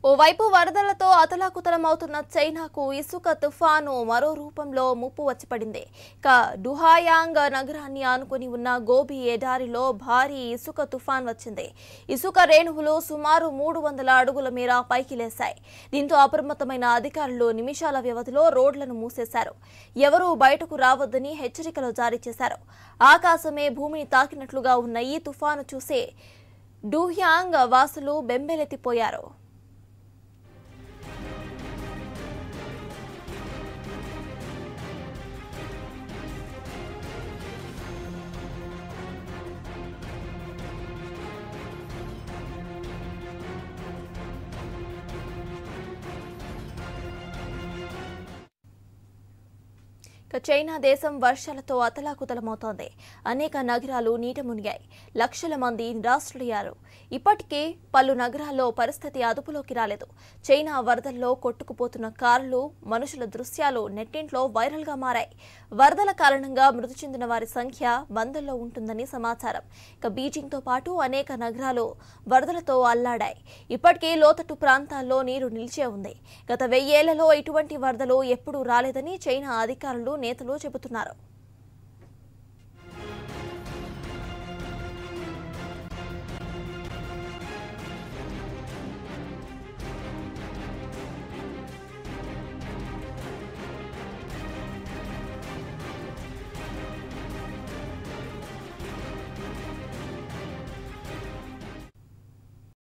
ఓవైపు వరదలతో అతలాకుతలమవుతున్న చైనాకు ఇసుక తుఫాను మరో రూపంలో ముప్పు వచ్చి పడింది ఇక డుహాయాంగ్ నగరాన్ని ఆనుకొని ఉన్న గోబీ ఎడారిలో భారీ ఇసుక తుఫాన్ వచ్చింది ఇసుక రేణువులు సుమారు మూడు వందల అడుగుల మేర పైకి లేశాయి దీంతో అప్రమత్తమైన అధికారులు నిమిషాల వ్యవధిలో రోడ్లను మూసేశారు ఎవరూ బయటకు రావద్దని హెచ్చరికలు జారీ చేశారు ఆకాశమే భూమిని తాకినట్లుగా ఉన్న ఈ తుఫాను చూసి డూహ్యాంగ్ వాసులు బెంబెలెత్తిపోయారు ఇక చైనా దేశం వర్షాలతో అతలాకుతలమవుతోంది అనేక నగరాలు నీట మునిగాయి లక్షల మంది నిరాశ్రయ్యారు ఇప్పటికే పలు నగరాల్లో పరిస్థితి అదుపులోకి రాలేదు చైనా వరదల్లో కొట్టుకుపోతున్న కార్లు మనుషుల దృశ్యాలు నెట్టింట్లో వైరల్గా మారాయి వరదల కారణంగా మృతి చెందిన వారి సంఖ్య వందల్లో ఉంటుందని సమాచారం ఇక బీజింగ్తో పాటు అనేక నగరాలు వరదలతో అల్లాడాయి ఇప్పటికే లోతట్టు ప్రాంతాల్లో నీరు నిలిచే ఉంది గత వెయ్యేళ్లలో ఇటువంటి వరదలు ఎప్పుడూ రాలేదని చైనా అధికారులు నేతలు చెబుతున్నారు